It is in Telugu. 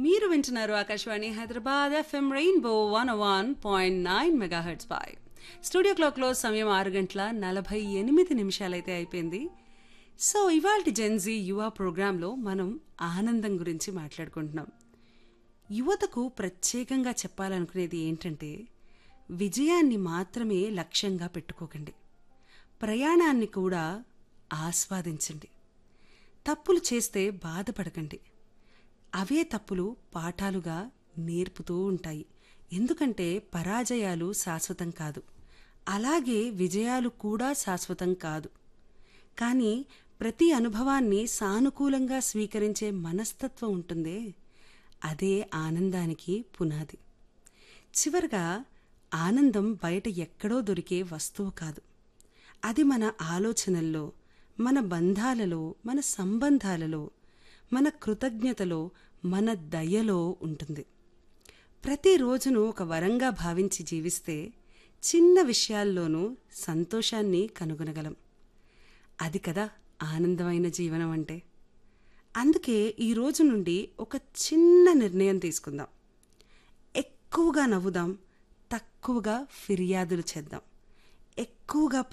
మీరు వింటున్నారు Akashvani Hyderabad FM rainbow one one point nine megahertz పై స్టూడియో క్లాక్లో సమయం ఆరు గంటల నలభై ఎనిమిది నిమిషాలైతే అయిపోయింది సో ఇవాళ జెన్జీ యువ ప్రోగ్రాంలో మనం ఆనందం గురించి మాట్లాడుకుంటున్నాం యువతకు ప్రత్యేకంగా చెప్పాలనుకునేది ఏంటంటే విజయాన్ని మాత్రమే లక్ష్యంగా పెట్టుకోకండి ప్రయాణాన్ని కూడా ఆస్వాదించండి తప్పులు చేస్తే బాధపడకండి అవే తప్పులు పాఠాలుగా నేర్పుతూ ఉంటాయి ఎందుకంటే పరాజయాలు శాశ్వతం కాదు అలాగే విజయాలు కూడా శాశ్వతం కాదు కానీ ప్రతి అనుభవాన్ని సానుకూలంగా స్వీకరించే మనస్తత్వం ఉంటుందే అదే ఆనందానికి పునాది చివరగా ఆనందం బయట ఎక్కడో దొరికే వస్తువు కాదు అది మన ఆలోచనల్లో మన బంధాలలో మన సంబంధాలలో మన కృతజ్ఞతలో మన దయలో ఉంటుంది ప్రతిరోజును ఒక వరంగా భావించి జీవిస్తే చిన్న విషయాల్లోనూ సంతోషాన్ని కనుగొనగలం అది కదా ఆనందమైన జీవనం అంటే అందుకే ఈ రోజు నుండి ఒక చిన్న నిర్ణయం తీసుకుందాం ఎక్కువగా నవ్వుదాం తక్కువగా ఫిర్యాదులు చేద్దాం ఎక్కువగా